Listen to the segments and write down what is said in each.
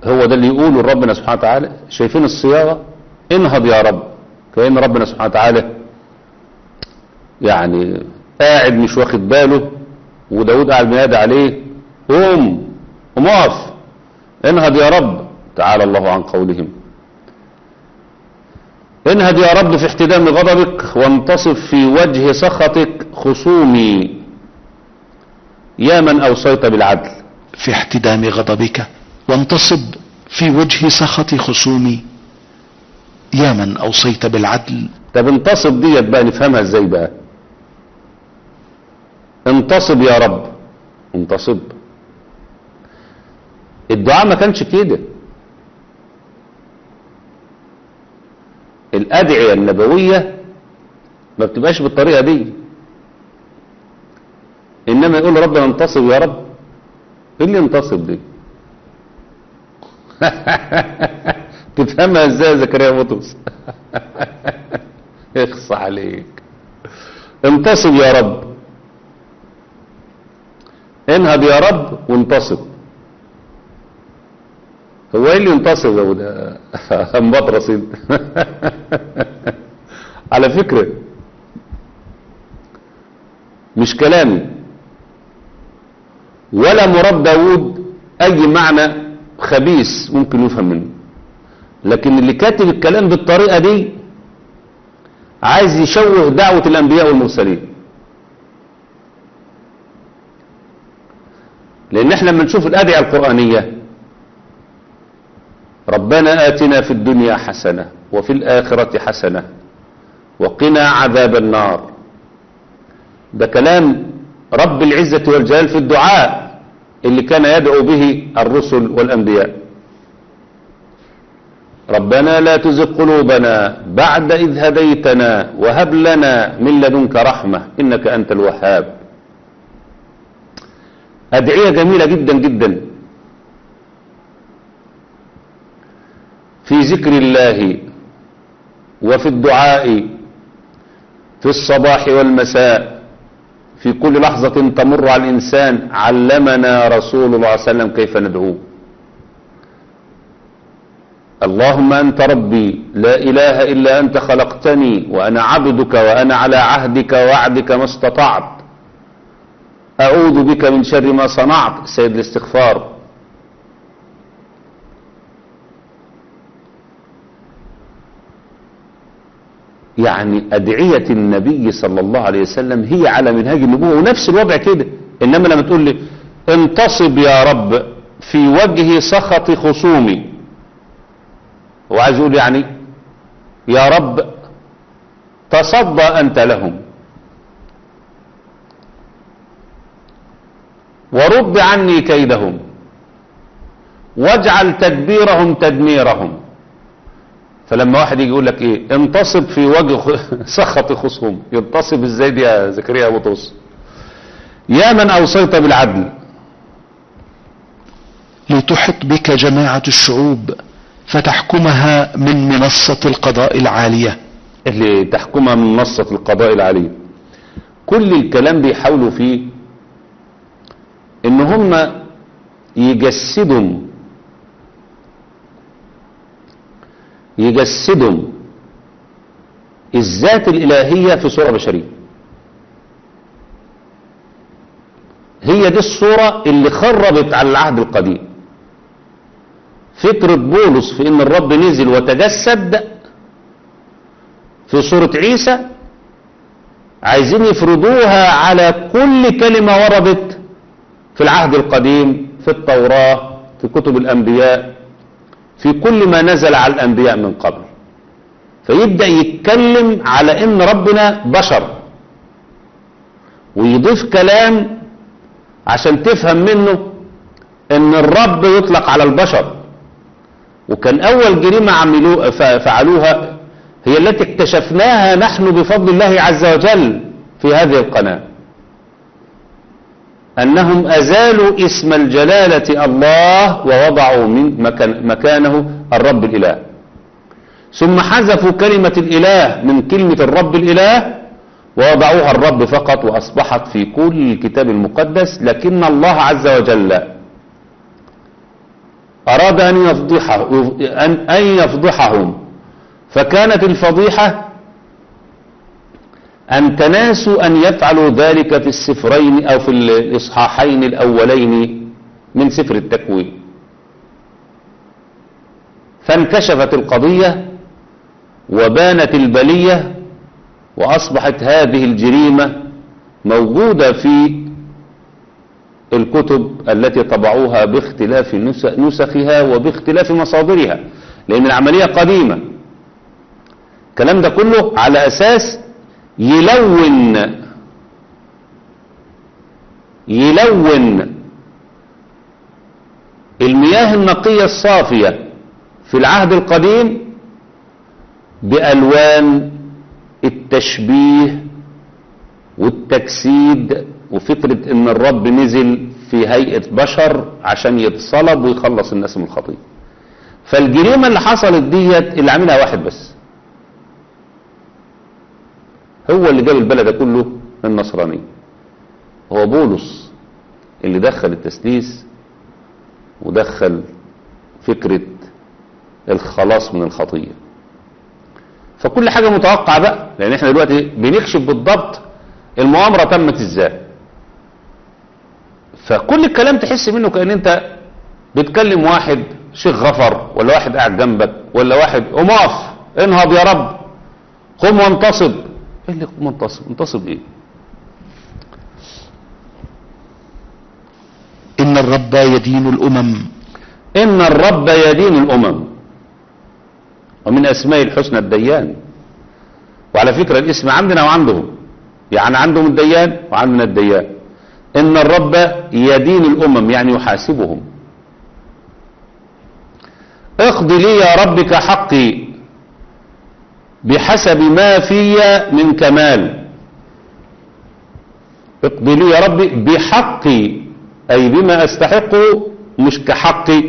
هو ده اللي يقوله ربنا سبحانه وتعالى شايفين الصياغة انهض يا رب كأن ربنا سبحانه وتعالى يعني قاعد مش واخد باله وداود قاعد بينادي عليه قوم قوم اقف انهض يا رب تعالى الله عن قولهم انهض يا رب في احتدام غضبك وانتصف في وجه سخطك خصومي يا من اوصيت بالعدل في احتدام غضبك وانتصب في وجه سخط خصومي يا من أوصيت بالعدل طب انتصب ديت بقى نفهمها ازاي بقى انتصب يا رب انتصب الدعاء ما كانش كده الأدعية النبوية ما بتبقاش بالطريقة دي إنما يقول ربنا انتصب يا رب ايه اللي انتصب دي تفهمها ازاي يا زكريا بطرس اخص عليك انتصب يا رب انهض يا رب وانتصب هو ايه اللي ينتصب يا ابو ده مبطرس انت على فكرة مش كلامي ولا مراد داود اي معنى خبيث ممكن يفهم منه لكن اللي كاتب الكلام بالطريقة دي عايز يشوه دعوة الانبياء والمرسلين لان احنا لما نشوف الادعية القرآنية ربنا آتنا في الدنيا حسنة وفي الآخرة حسنة وقنا عذاب النار ده كلام رب العزة والجلال في الدعاء اللي كان يدعو به الرسل والأنبياء ربنا لا تزغ قلوبنا بعد إذ هديتنا وهب لنا من لدنك رحمة إنك أنت الوهاب أدعية جميلة جدا جدا في ذكر الله وفي الدعاء في الصباح والمساء في كل لحظة تمر على الإنسان علمنا رسول الله صلى الله عليه وسلم كيف ندعوه اللهم أنت ربي لا إله إلا أنت خلقتني وأنا عبدك وأنا على عهدك ووعدك ما استطعت أعوذ بك من شر ما صنعت سيد الاستغفار يعني أدعية النبي صلى الله عليه وسلم هي على منهاج النبوة ونفس الوضع كده إنما لما تقول لي انتصب يا رب في وجه سخط خصومي هو عايز يقول يعني يا رب تصدى أنت لهم ورد عني كيدهم واجعل تدبيرهم تدميرهم فلما واحد يجي يقول لك ايه انتصب في وجه سخط خصوم ينتصب ازاي دي يا زكريا ابو طوس يا من اوصيت بالعدل لتحط بك جماعة الشعوب فتحكمها من منصة القضاء العالية اللي تحكمها من منصة القضاء العالية كل الكلام بيحاولوا فيه ان هم يجسدوا يجسدوا الذات الإلهية في صورة بشرية هي دي الصورة اللي خربت على العهد القديم فكرة بولس في ان الرب نزل وتجسد في صورة عيسى عايزين يفرضوها على كل كلمة وردت في العهد القديم في التوراة في كتب الأنبياء في كل ما نزل على الأنبياء من قبل فيبدأ يتكلم على ان ربنا بشر ويضيف كلام عشان تفهم منه ان الرب يطلق على البشر وكان اول جريمة عملوها فعلوها هي التي اكتشفناها نحن بفضل الله عز وجل في هذه القناة انهم ازالوا اسم الجلالة الله ووضعوا من مكان مكانه الرب الاله ثم حذفوا كلمة الاله من كلمة الرب الاله ووضعوها الرب فقط واصبحت في كل الكتاب المقدس لكن الله عز وجل أراد أن يفضحه أن أن يفضحهم فكانت الفضيحة أن تناسوا أن يفعلوا ذلك في السفرين أو في الإصحاحين الأولين من سفر التكوين فانكشفت القضية وبانت البلية وأصبحت هذه الجريمة موجودة في الكتب التي طبعوها باختلاف نس- نسخها وباختلاف مصادرها لأن العملية قديمة الكلام ده كله على أساس يلون يلون المياه النقية الصافية في العهد القديم بألوان التشبيه والتجسيد وفكرة ان الرب نزل في هيئة بشر عشان يتصلب ويخلص الناس من الخطية فالجريمة اللي حصلت ديت اللي عاملها واحد بس هو اللي جاب البلد ده كله النصرانية هو بولس اللي دخل التسليس ودخل فكرة الخلاص من الخطية فكل حاجة متوقعة بقى لان احنا دلوقتي بنكشف بالضبط المؤامرة تمت ازاي فكل الكلام تحس منه كأن انت بتكلم واحد شيخ غفر ولا واحد قاعد جنبك ولا واحد قوم اقف انهض يا رب قم وانتصب ايه اللي قم وانتصب انتصب ايه إن الرب يدين الأمم ان الرب يدين الامم ومن اسماء الحسنى الديان وعلى فكرة الاسم عندنا وعندهم يعني عندهم الديان وعندنا الديان ان الرب يدين الامم يعني يحاسبهم اقضي لي يا رب كحقي بحسب ما في من كمال اقضي لي يا رب بحقي اي بما استحقه مش كحقي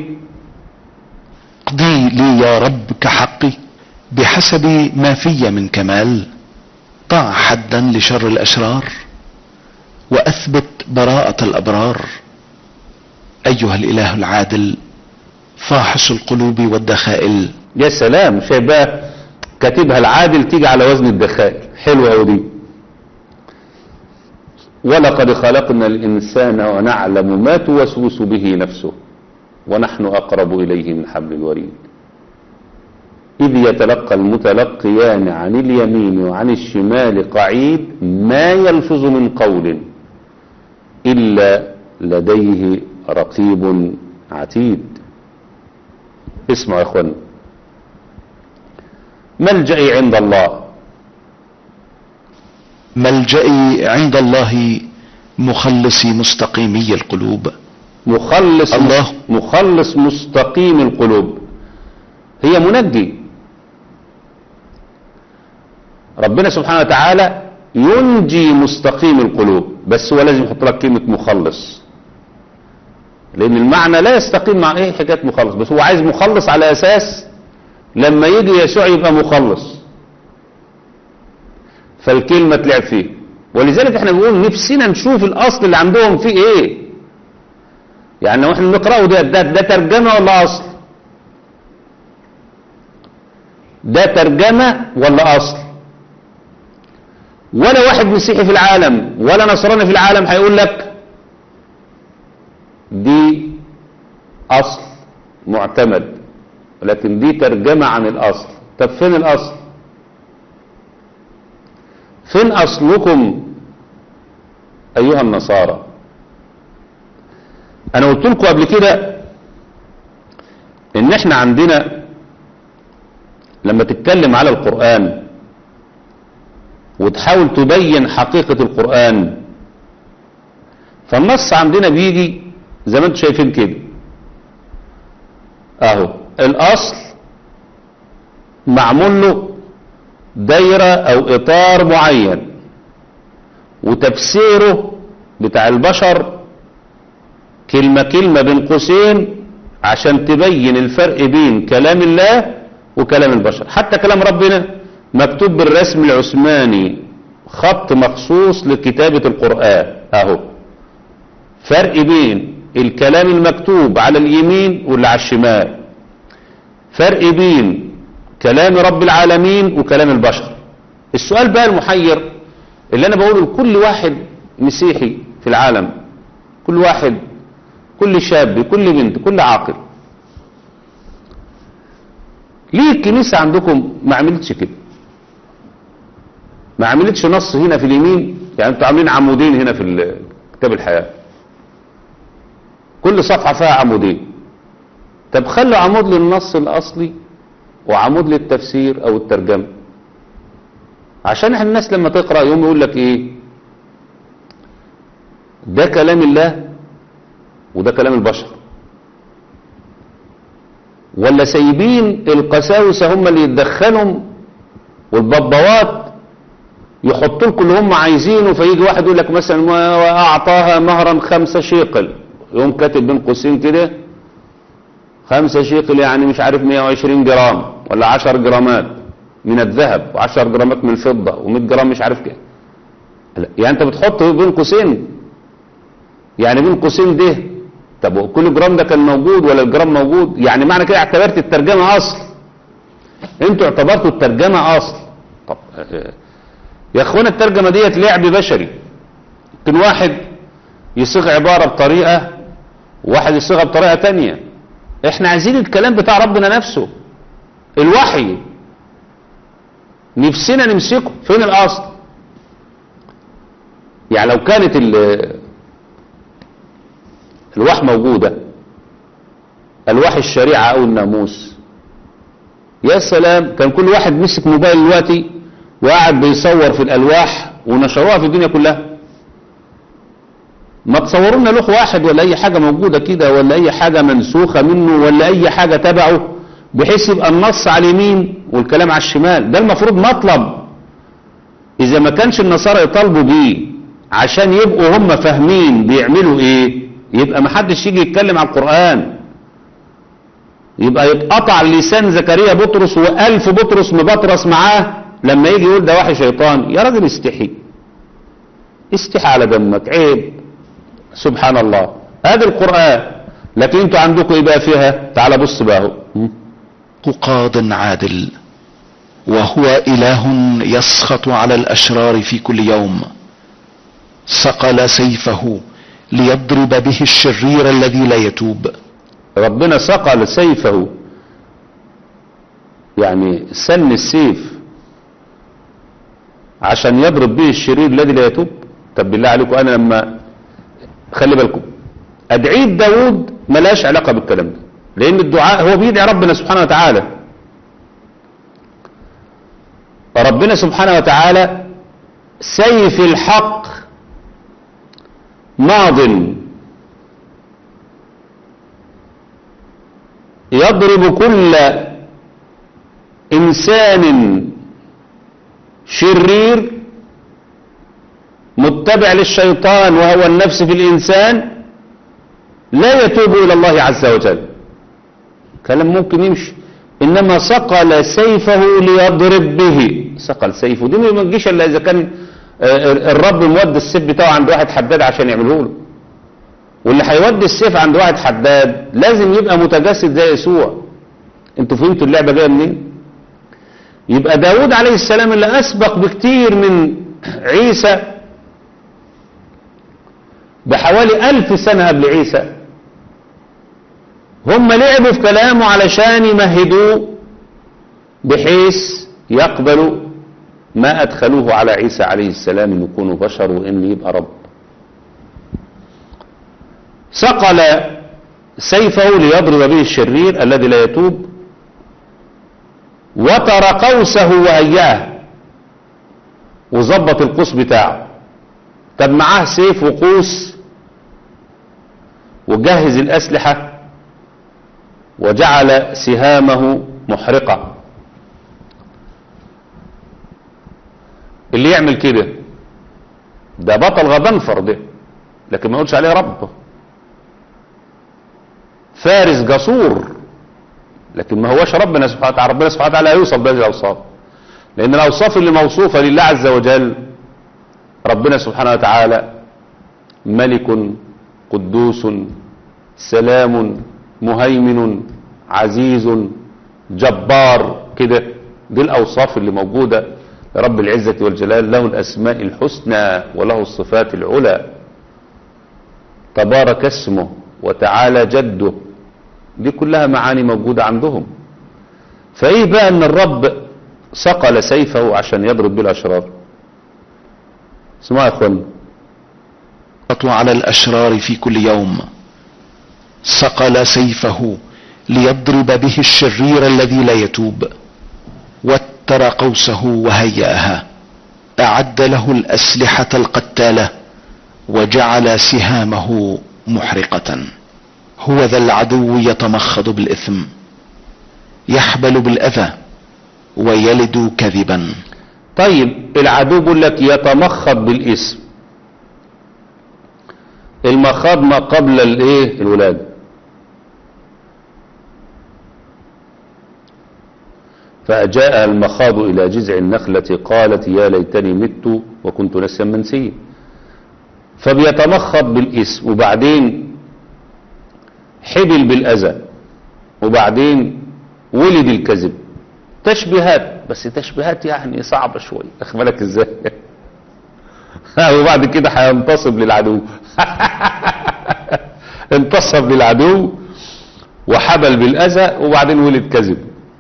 اقضي لي يا رب كحقي بحسب ما في من كمال ضع حدا لشر الأشرار وأثبت براءة الأبرار أيها الإله العادل فاحص القلوب والدخائل يا سلام شايف بقى كاتبها العادل تيجي على وزن الدخائل حلوة أوي دي ولقد خلقنا الإنسان ونعلم ما توسوس به نفسه ونحن أقرب إليه من حبل الوريد إذ يتلقى المتلقيان عن اليمين وعن الشمال قعيد ما يلفظ من قول إلا لديه رقيب عتيد اسمعوا يا اخوان ملجئي عند الله ملجئي عند الله مخلصي مستقيمي القلوب مخلص الله. مخلص مستقيم القلوب هي منجي ربنا سبحانه وتعالى ينجي مستقيم القلوب بس هو لازم يحط لك كلمة مخلص لأن المعنى لا يستقيم مع ايه حكاية مخلص بس هو عايز مخلص على أساس لما يجي يسوع يبقى مخلص فالكلمة تلعب فيه ولذلك احنا بنقول نفسنا نشوف الأصل اللي عندهم فيه ايه يعني واحنا بنقرأه ده, ده ده ترجمة ولا أصل ده ترجمة ولا أصل ولا واحد مسيحي في العالم ولا نصراني في العالم هيقول لك دي أصل معتمد لكن دي ترجمة عن الأصل طب فين الأصل فين أصلكم أيها النصارى أنا قلت لكم قبل كده إن إحنا عندنا لما تتكلم على القرآن وتحاول تبين حقيقة القرآن فالنص عندنا بيجي زي ما انتم شايفين كده اهو الاصل معمول له دايرة او اطار معين وتفسيره بتاع البشر كلمة كلمة بين قوسين عشان تبين الفرق بين كلام الله وكلام البشر حتى كلام ربنا مكتوب بالرسم العثماني خط مخصوص لكتابة القرآن اهو فرق بين الكلام المكتوب على اليمين واللي على الشمال فرق بين كلام رب العالمين وكلام البشر السؤال بقى المحير اللي انا بقوله لكل واحد مسيحي في العالم كل واحد كل شاب كل بنت كل عاقل ليه الكنيسة عندكم ما عملتش كده ما عملتش نص هنا في اليمين يعني انتوا عاملين عمودين هنا في ال- كتاب الحياة كل صفحة فيها عمودين طب خلوا عمود للنص الأصلي وعمود للتفسير أو الترجمة عشان احنا الناس لما تقرأ يوم يقول لك ايه ده كلام الله وده كلام البشر ولا سايبين القساوسة هم اللي يتدخلوا والببوات يحطوا لكم اللي هم عايزينه فيجي واحد يقول لك مثلا ما اعطاها مهرا خمسة شيقل يقوم كاتب بين قوسين كده خمسة شيقل يعني مش عارف 120 جرام ولا 10 جرامات من الذهب و10 جرامات من الفضة و100 جرام مش عارف كده لا، يعني انت بتحط بين قوسين يعني بين قوسين ده طب كل جرام ده كان موجود ولا الجرام موجود يعني معنى كده اعتبرت الترجمة اصل انتوا اعتبرتوا الترجمة اصل طب آه، يا اخوانا الترجمة ديت لعب بشري يمكن واحد يصيغ عبارة بطريقة وواحد يصيغها بطريقة تانية احنا عايزين الكلام بتاع ربنا نفسه الوحي نفسنا نمسكه فين الاصل يعني لو كانت ال- الوحي موجودة الوحي الشريعة او الناموس يا سلام كان كل واحد مسك موبايل دلوقتي وقاعد بيصور في الالواح ونشروها في الدنيا كلها ما تصوروا لنا لوح واحد ولا اي حاجة موجودة كده ولا اي حاجة منسوخة منه ولا اي حاجة تبعه بحيث يبقى النص على اليمين والكلام على الشمال ده المفروض مطلب اذا ما كانش النصارى يطالبوا بيه عشان يبقوا هم فاهمين بيعملوا ايه يبقى ما حدش يجي يتكلم على القرآن يبقى يتقطع لسان زكريا بطرس والف بطرس مبطرس معاه لما يجي يقول ده وحي شيطان يا راجل استحي استحي على دمك عيب سبحان الله هذا القرآن لكن انتوا عندكم ايه بقى فيها تعال بص بقى اهو م? قاض عادل وهو إله يسخط على الأشرار في كل يوم صقل سيفه ليضرب به الشرير الذي لا يتوب ربنا صقل سيفه يعني سن السيف عشان يضرب به الشرير الذي لا يتوب طب بالله عليكم انا لما خلي بالكم ادعية داود ملاش علاقة بالكلام ده لان الدعاء هو بيدعي ربنا سبحانه وتعالى ربنا سبحانه وتعالى سيف الحق ماض يضرب كل انسان شرير متبع للشيطان وهو النفس في الانسان لا يتوب الى الله عز وجل كلام ممكن يمشي انما صقل سيفه ليضرب به صقل سيفه دي ما تجيش الا اذا كان آه، الرب مودي السيف بتاعه عند واحد حداد عشان يعمله له واللي هيودي السيف عند واحد حداد لازم يبقى متجسد زي يسوع انتوا فهمتوا اللعبة جاية منين يبقى داود عليه السلام اللي اسبق بكتير من عيسى بحوالي ألف سنة قبل عيسى هم لعبوا في كلامه علشان يمهدوه بحيث يقبلوا ما أدخلوه على عيسى عليه السلام إن يكونوا بشر وإن يبقى رب صقل سيفه ليضرب به الشرير الذي لا يتوب وتر قوسه وهيأه وظبط القوس بتاعه طب معاه سيف وقوس وجهز الأسلحة وجعل سهامه محرقة اللي يعمل كده ده بطل غضنفر ده لكن ما يقولش عليه رب فارس جسور لكن ما هوش ربنا سبحانه وتعالى ربنا سبحانه وتعالى لا يوصف بهذه الاوصاف لان الاوصاف اللي موصوفه لله عز وجل ربنا سبحانه وتعالى ملك قدوس سلام مهيمن عزيز جبار كده دي الأوصاف اللي موجودة رب العزة والجلال له الأسماء الحسنى وله الصفات العلى تبارك اسمه وتعالى جده دي كلها معاني موجودة عندهم فايه بقى ان الرب صقل سيفه عشان يضرب به الاشرار اسمعوا يا اخوان على الأشرار في كل يوم صقل سيفه ليضرب به الشرير الذي لا يتوب وتر قوسه وهيأها أعد له الأسلحة القتالة وجعل سهامه محرقة هو ذا العدو يتمخض بالإثم يحبل بالأذى ويلد كذبا طيب العدو بيقول لك يتمخض بالاسم المخاض ما قبل الايه الولاده فأجاء المخاض إلى جذع النخلة قالت يا ليتني مت وكنت نسيا منسيا فبيتمخض بالاسم وبعدين حبل بالأذى وبعدين ولد الكذب تشبيهات بس تشبيهات يعني صعبة شوية أخبرك إزاي وبعد كده هينتصب للعدو انتصب للعدو وحبل بالأذى وبعدين ولد كذب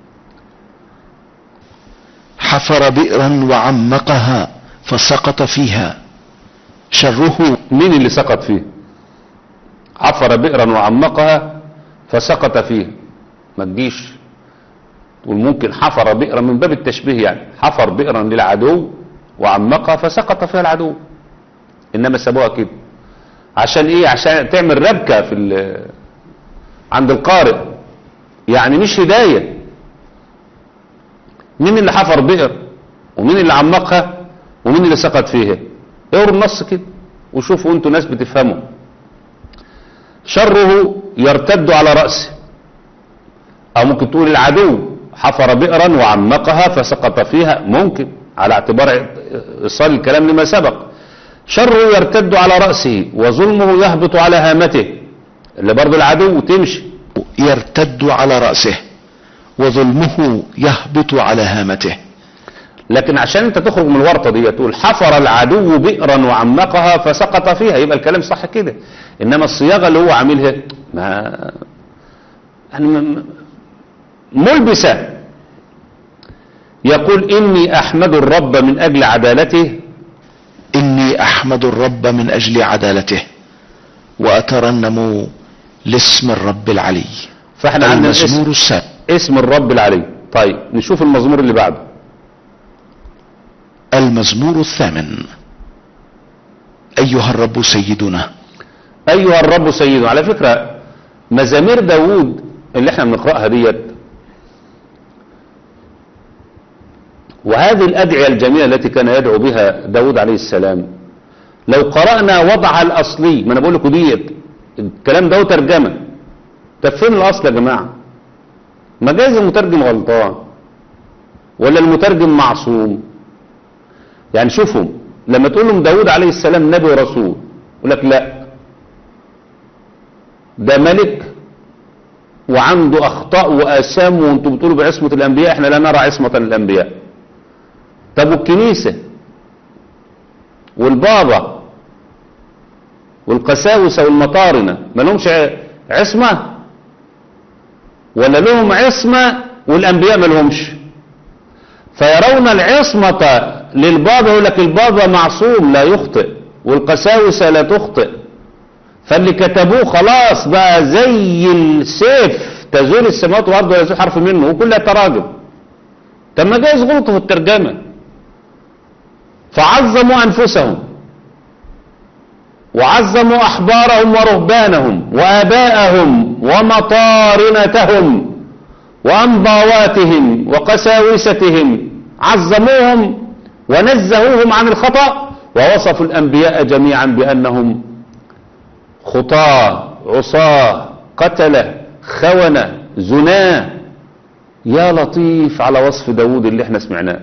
حفر بئرا وعمقها فسقط فيها شره مين اللي سقط فيه حفر بئرا وعمقها فسقط فيه ما تجيش تقول ممكن حفر بئرا من باب التشبيه يعني حفر بئرا للعدو وعمقها فسقط فيها العدو انما سابوها كده عشان ايه عشان تعمل ربكة في ال- عند القارئ يعني مش هداية مين اللي حفر بئر ومين اللي عمقها ومين اللي سقط فيها اقروا النص كده وشوفوا انتوا ناس بتفهموا شره يرتد على رأسه او ممكن تقول العدو حفر بئرا وعمقها فسقط فيها ممكن على اعتبار ايصال الكلام لما سبق شره يرتد على رأسه وظلمه يهبط على هامته اللي برضه العدو تمشي يرتد على رأسه وظلمه يهبط على هامته لكن عشان انت تخرج من الورطة دي تقول حفر العدو بئرا وعمقها فسقط فيها يبقى الكلام صح كده انما الصياغة اللي هو عاملها ما يعني م- م- ملبسة يقول اني احمد الرب من اجل عدالته إني أحمد الرب من أجل عدالته وأترنم لاسم الرب العلي فاحنا عندنا المزمور اسم, السابع اسم الرب العلي طيب نشوف المزمور اللي بعده المزمور الثامن أيها الرب سيدنا ايها الرب سيدنا على فكرة مزامير داوود اللي احنا بنقرأها ديت وهذه الأدعية الجميلة التي كان يدعو بها داود عليه السلام لو قرأنا وضعها الأصلي ما أنا بقول لكم ديت الكلام ده هو ترجمة طب فين الأصل يا جماعة ما جايز المترجم غلطان ولا المترجم معصوم يعني شوفوا لما تقول لهم داود عليه السلام نبي ورسول يقول لك لا ده ملك وعنده أخطاء وآثام وانتم بتقولوا بعصمة الأنبياء احنا لا نرى عصمة الأنبياء طب والكنيسة والبابا والقساوسة والمطارنة ما لهمش ع- عصمة ولا لهم عصمة والأنبياء ما لهمش فيرون العصمة للبابا يقول لك البابا معصوم لا يخطئ والقساوسة لا تخطئ فاللي كتبوه خلاص بقى زي السيف تزول السماوات والارض ولا يزول حرف منه وكلها تراجم طب ما جايز غلطوا في الترجمه فعظموا انفسهم وعظموا احبارهم ورهبانهم واباءهم ومطارنتهم وانباواتهم وقساوستهم عظموهم ونزهوهم عن الخطأ ووصفوا الانبياء جميعا بانهم خطاة عصاة قتلة خونة زناه يا لطيف على وصف داود اللي احنا سمعناه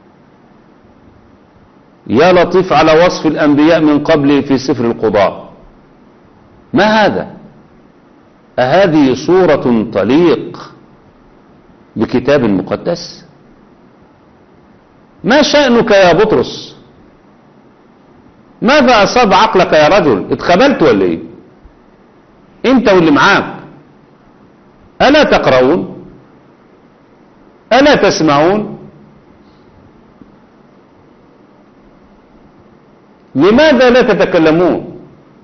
يا لطيف على وصف الأنبياء من قبل في سفر القضاء ما هذا أهذه صورة تليق بكتاب مقدس ما شأنك يا بطرس ماذا أصاب عقلك يا رجل اتخبلت ولا ايه انت واللي معاك ألا تقرؤون ألا تسمعون لماذا لا تتكلمون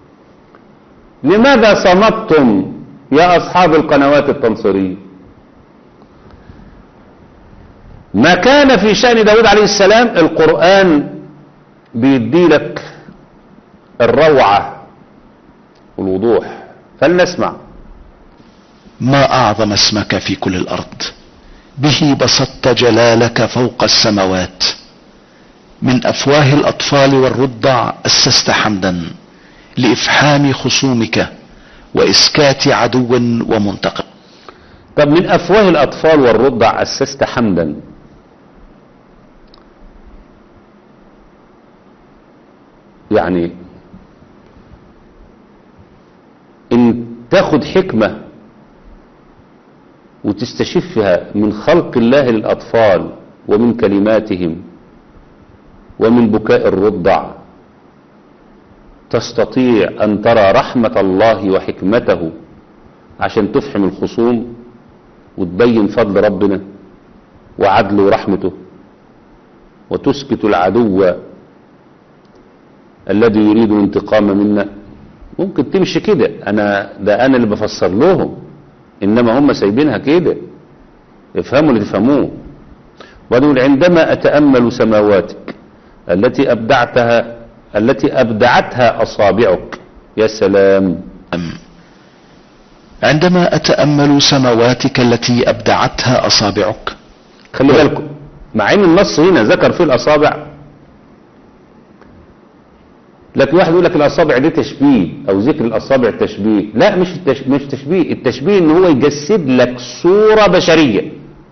لماذا صمتم يا أصحاب القنوات التنصيرية ما كان في شأن داود عليه السلام القرآن بيدي لك الروعة والوضوح فلنسمع ما أعظم اسمك في كل الأرض به بسطت جلالك فوق السماوات من أفواه الأطفال والرضع أسست حمدا لإفحام خصومك وإسكات عدو ومنتقم طب من أفواه الأطفال والرضع أسست حمدا يعني إن تاخد حكمة وتستشفها من خلق الله للأطفال ومن كلماتهم ومن بكاء الرضع تستطيع أن ترى رحمة الله وحكمته عشان تفحم الخصوم وتبين فضل ربنا وعدله ورحمته وتسكت العدو الذي يريد الانتقام منا ممكن تمشي كده انا ده انا اللي بفسر لهم انما هم سايبينها كده افهموا اللي تفهموه ونقول عندما اتامل سماواتك التي ابدعتها التي ابدعتها اصابعك يا سلام أم عندما أتأمل سماواتك التي أبدعتها أصابعك خلي بالكم مع ان النص هنا ذكر فيه الاصابع لكن واحد يقول لك الاصابع دي تشبيه او ذكر الاصابع تشبيه لا مش التش... مش تشبيه التشبيه ان هو يجسد لك صورة بشرية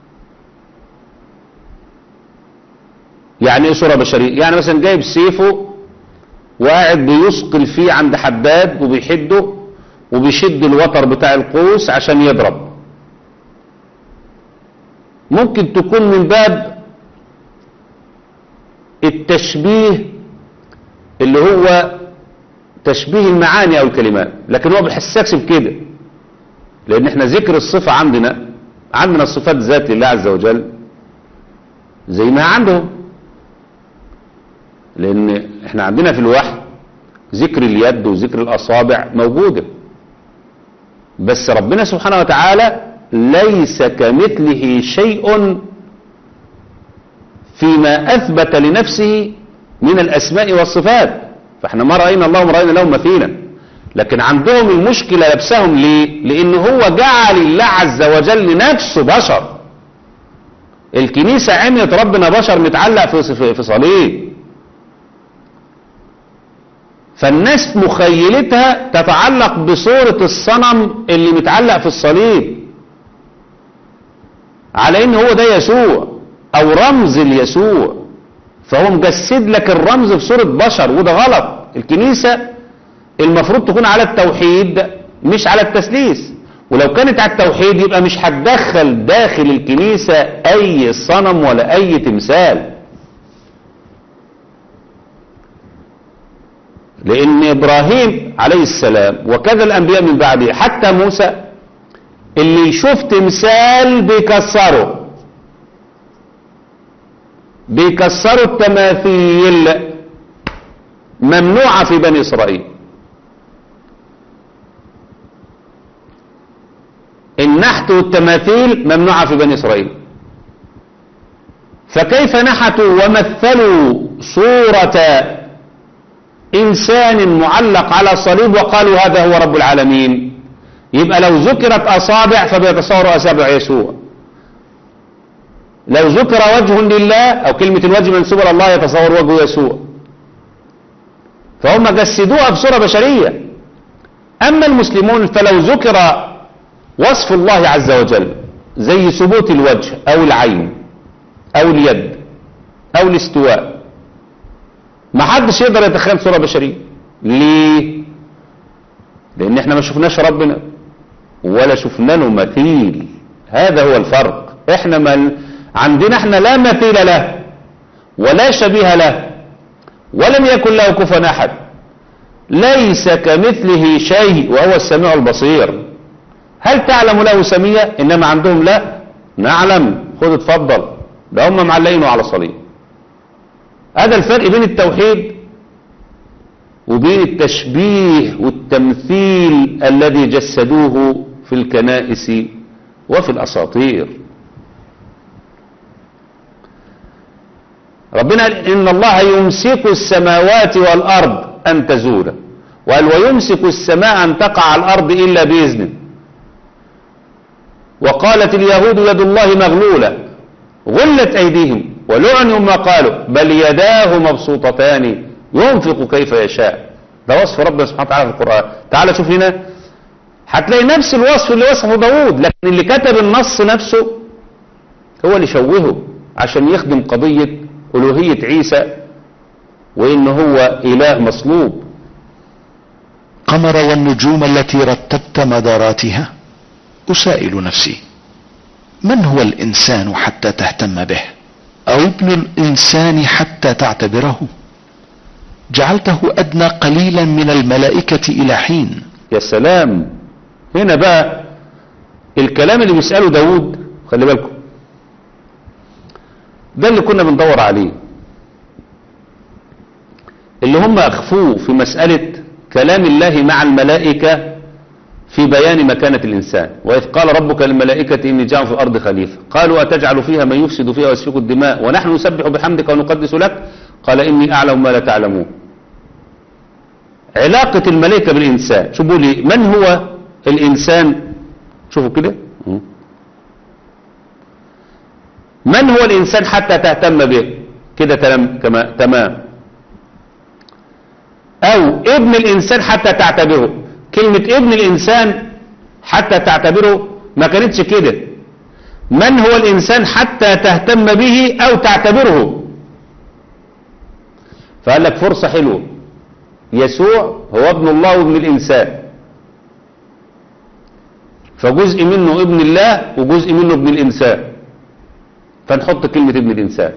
يعني ايه صورة بشرية يعني مثلا جايب سيفه وقاعد بيثقل فيه عند حداد وبيحده وبيشد الوتر بتاع القوس عشان يضرب ممكن تكون من باب التشبيه اللي هو تشبيه المعاني او الكلمات لكن هو بيحسكش بكده لان احنا ذكر الصفة عندنا عندنا الصفات ذات لله عز وجل زي ما عندهم لان احنا عندنا في الوحي ذكر اليد وذكر الاصابع موجودة بس ربنا سبحانه وتعالى ليس كمثله شيء فيما اثبت لنفسه من الأسماء والصفات فاحنا ما رأينا الله وما رأينا له مثيلا لكن عندهم المشكلة لبسهم ليه لأن هو جعل الله عز وجل لنفسه بشر الكنيسة عملت ربنا بشر متعلق في في صليب فالناس مخيلتها تتعلق بصورة الصنم اللي متعلق في الصليب على ان هو ده يسوع او رمز ليسوع فهو مجسد لك الرمز في صورة بشر وده غلط الكنيسة المفروض تكون على التوحيد مش على التسليس ولو كانت على التوحيد يبقى مش هتدخل داخل الكنيسة اي صنم ولا اي تمثال لان ابراهيم عليه السلام وكذا الانبياء من بعده حتى موسى اللي يشوف تمثال بيكسره بيكسروا التماثيل ممنوعة في بني إسرائيل النحت والتماثيل ممنوعة في بني إسرائيل فكيف نحتوا ومثلوا صورة إنسان معلق على صليب وقالوا هذا هو رب العالمين يبقى لو ذكرت أصابع فبيتصور أصابع يسوع لو ذكر وجه لله او كلمة الوجه منسوبة لله يتصور وجه يسوع فهم جسدوها بصورة بشرية اما المسلمون فلو ذكر وصف الله عز وجل زي ثبوت الوجه او العين او اليد او الاستواء ما حدش يقدر يتخيل صورة بشرية ليه لان احنا ما شفناش ربنا ولا شفنا له مثيل هذا هو الفرق احنا ما عندنا احنا لا مثيل له ولا شبيه له ولم يكن له كفوا احد ليس كمثله شيء وهو السميع البصير هل تعلم له سمية انما عندهم لا نعلم خذ اتفضل ده هم معلقينه على صليب هذا الفرق بين التوحيد وبين التشبيه والتمثيل الذي جسدوه في الكنائس وفي الأساطير ربنا قال إن الله يمسك السماوات والأرض أن تزولا وقال ويمسك السماء أن تقع على الأرض إلا بإذنه وقالت اليهود يد الله مغلولة غلت أيديهم ولعنوا ما قالوا بل يداه مبسوطتان ينفق كيف يشاء ده وصف ربنا سبحانه وتعالى في القرآن تعال شوف هنا هتلاقي نفس الوصف اللي وصفه داود لكن اللي كتب النص نفسه هو اللي شوهه عشان يخدم قضية ألوهية عيسى وإن هو إله مصلوب قمر والنجوم التي رتبت مداراتها أسائل نفسي من هو الإنسان حتى تهتم به أو ابن الإنسان حتى تعتبره جعلته أدنى قليلا من الملائكة إلى حين يا سلام هنا بقى الكلام اللي بيسأله داود خلي بالكم ده اللي كنا بندور عليه اللي هم أخفوه في مسألة كلام الله مع الملائكة في بيان مكانة الإنسان وإذ قال ربك للملائكة إني جاء في الأرض خليفة قالوا أتجعل فيها من يفسد فيها ويسفك الدماء ونحن نسبح بحمدك ونقدس لك قال إني أعلم ما لا تعلمون علاقة الملائكة بالإنسان شوفوا لي من هو الإنسان شوفوا كده من هو الإنسان حتى تهتم به كده تمام كما تمام أو ابن الإنسان حتى تعتبره كلمة ابن الإنسان حتى تعتبره ما كانتش كده من هو الإنسان حتى تهتم به أو تعتبره فقال لك فرصة حلوة يسوع هو ابن الله وابن الإنسان فجزء منه ابن الله وجزء منه ابن الإنسان فنحط كلمة ابن الإنسان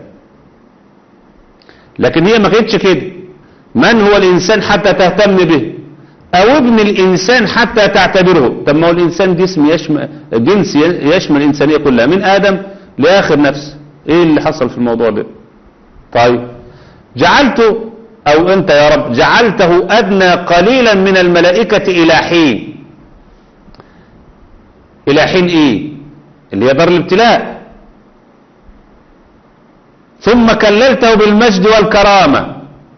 لكن هي ما كانتش كده من هو الإنسان حتى تهتم به أو ابن الإنسان حتى تعتبره طب ما هو الإنسان جسم يشمل جنس يشمل الإنسانية كلها من آدم لآخر نفس إيه اللي حصل في الموضوع ده طيب جعلته أو أنت يا رب جعلته أدنى قليلا من الملائكة إلى حين إلى حين إيه اللي هي دار الابتلاء ثم كللته بالمجد والكرامة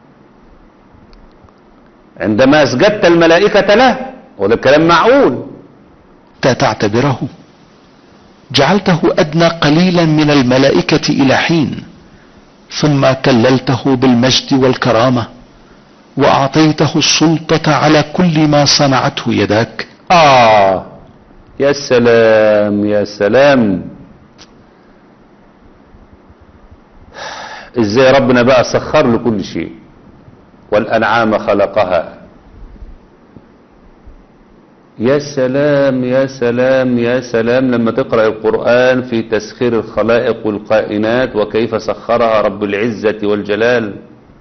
عندما أسجدت الملائكة له وده كلام معقول حتى تعتبره جعلته أدنى قليلا من الملائكة إلى حين ثم كللته بالمجد والكرامة وأعطيته السلطة على كل ما صنعته يداك آه يا سلام يا سلام ازاي ربنا بقى سخر له كل شيء والأنعام خلقها يا سلام يا سلام يا سلام لما تقرأ القرآن في تسخير الخلائق والقائنات وكيف سخرها رب العزة والجلال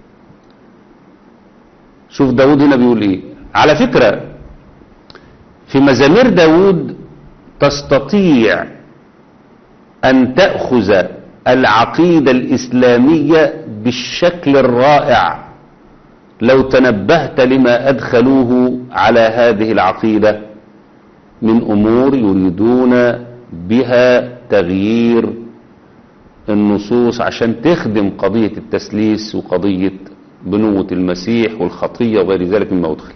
شوف داود هنا بيقول ايه على فكرة في مزامير داود تستطيع أن تأخذ العقيدة الإسلامية بالشكل الرائع لو تنبهت لما أدخلوه على هذه العقيدة من أمور يريدون بها تغيير النصوص عشان تخدم قضية التسليس وقضية بنوة المسيح والخطية وغير ذلك مما أدخل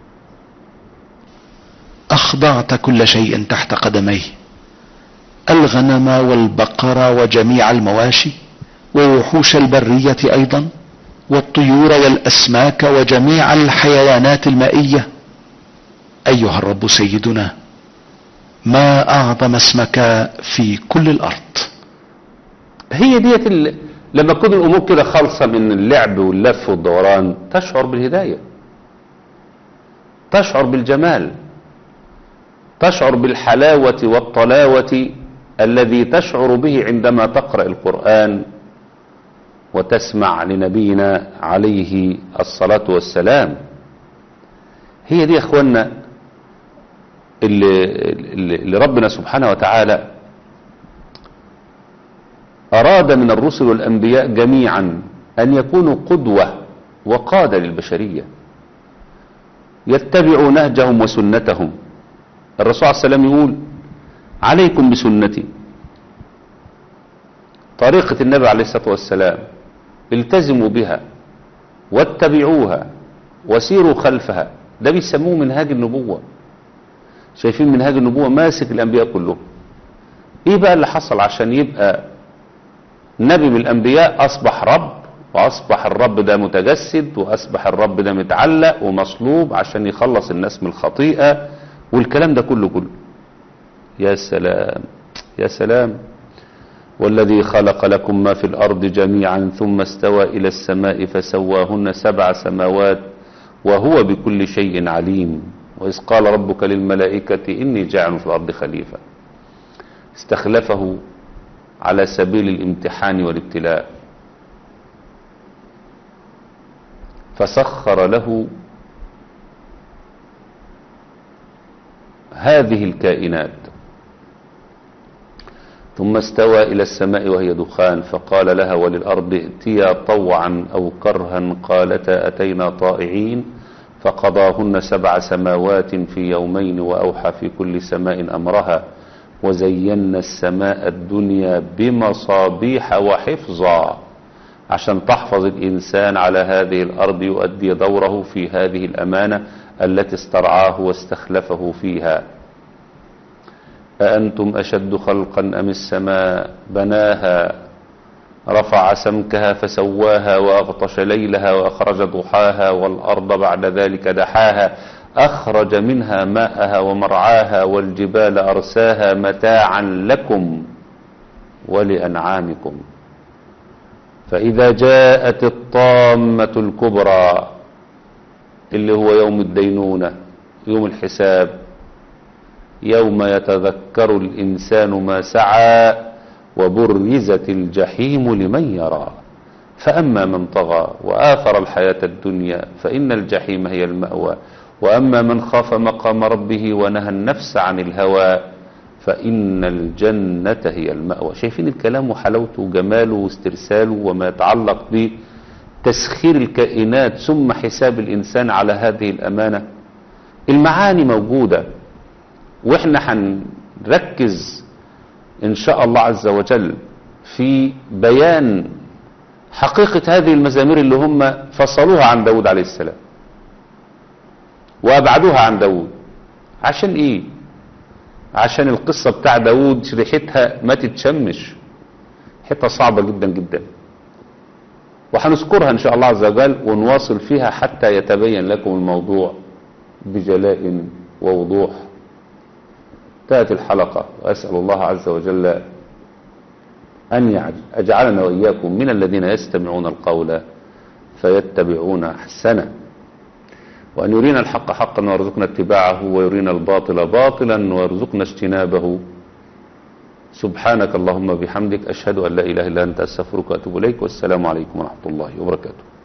أخضعت كل شيء تحت قدميه الغنم والبقر وجميع المواشي ووحوش البرية أيضا والطيور والأسماك وجميع الحيوانات المائية أيها الرب سيدنا ما أعظم اسمك في كل الأرض هي ديت ال... لما تكون الأمور كده خالصة من اللعب واللف والدوران تشعر بالهداية تشعر بالجمال تشعر بالحلاوة والطلاوة الذي تشعر به عندما تقرأ القرآن وتسمع لنبينا عليه الصلاة والسلام هي دي يا اخوانا اللي, اللي اللي ربنا سبحانه وتعالى أراد من الرسل والأنبياء جميعا أن يكونوا قدوة وقادة للبشرية يتبعوا نهجهم وسنتهم الرسول عليه السلام يقول عليكم بسنتي طريقة النبي عليه الصلاة والسلام التزموا بها واتبعوها وسيروا خلفها ده بيسموه منهاج النبوة شايفين منهاج النبوة ماسك الأنبياء كلهم ايه بقى اللي حصل عشان يبقى نبي من الأنبياء أصبح رب وأصبح الرب ده متجسد وأصبح الرب ده متعلق ومصلوب عشان يخلص الناس من الخطيئة والكلام ده كله كله يا سلام يا سلام والذي خلق لكم ما في الأرض جميعا ثم استوى إلى السماء فسواهن سبع سماوات وهو بكل شيء عليم وإذ قال ربك للملائكة إني جاعل في الأرض خليفة استخلفه على سبيل الامتحان والابتلاء فسخر له هذه الكائنات ثم استوى إلى السماء وهي دخان فقال لها وللأرض ائتيا طوعا أو كرها قالتا أتينا طائعين فقضاهن سبع سماوات في يومين وأوحى في كل سماء أمرها وزينا السماء الدنيا بمصابيح وحفظا عشان تحفظ الإنسان على هذه الأرض يؤدي دوره في هذه الأمانة التي استرعاه واستخلفه فيها أأنتم أشد خلقا أم السماء بناها رفع سمكها فسواها وأغطش ليلها وأخرج ضحاها والأرض بعد ذلك دحاها أخرج منها ماءها ومرعاها والجبال أرساها متاعا لكم ولأنعامكم فإذا جاءت الطامة الكبرى اللي هو يوم الدينونة يوم الحساب يوم يتذكر الإنسان ما سعى وبرزت الجحيم لمن يرى فأما من طغى وآثر الحياة الدنيا فإن الجحيم هي المأوى وأما من خاف مقام ربه ونهى النفس عن الهوى فإن الجنة هي المأوى شايفين الكلام وحلاوته وجماله واسترساله وما يتعلق بتسخير الكائنات ثم حساب الإنسان على هذه الأمانة المعاني موجودة وإحنا هنركز إن شاء الله عز وجل في بيان حقيقة هذه المزامير اللي هم فصلوها عن داود عليه السلام وأبعدوها عن داود عشان إيه عشان القصة بتاع داود ريحتها ما تتشمش حتة صعبة جدا جدا وهنذكرها إن شاء الله عز وجل ونواصل فيها حتى يتبين لكم الموضوع بجلاء ووضوح انتهت الحلقة وأسأل الله عز وجل أن يجعلنا وإياكم من الذين يستمعون القول فيتبعون أحسنه وأن يرينا الحق حقا ويرزقنا اتباعه ويرينا الباطل باطلا ويرزقنا اجتنابه سبحانك اللهم بحمدك أشهد أن لا إله إلا أنت أستغفرك وأتوب إليك والسلام عليكم ورحمة الله وبركاته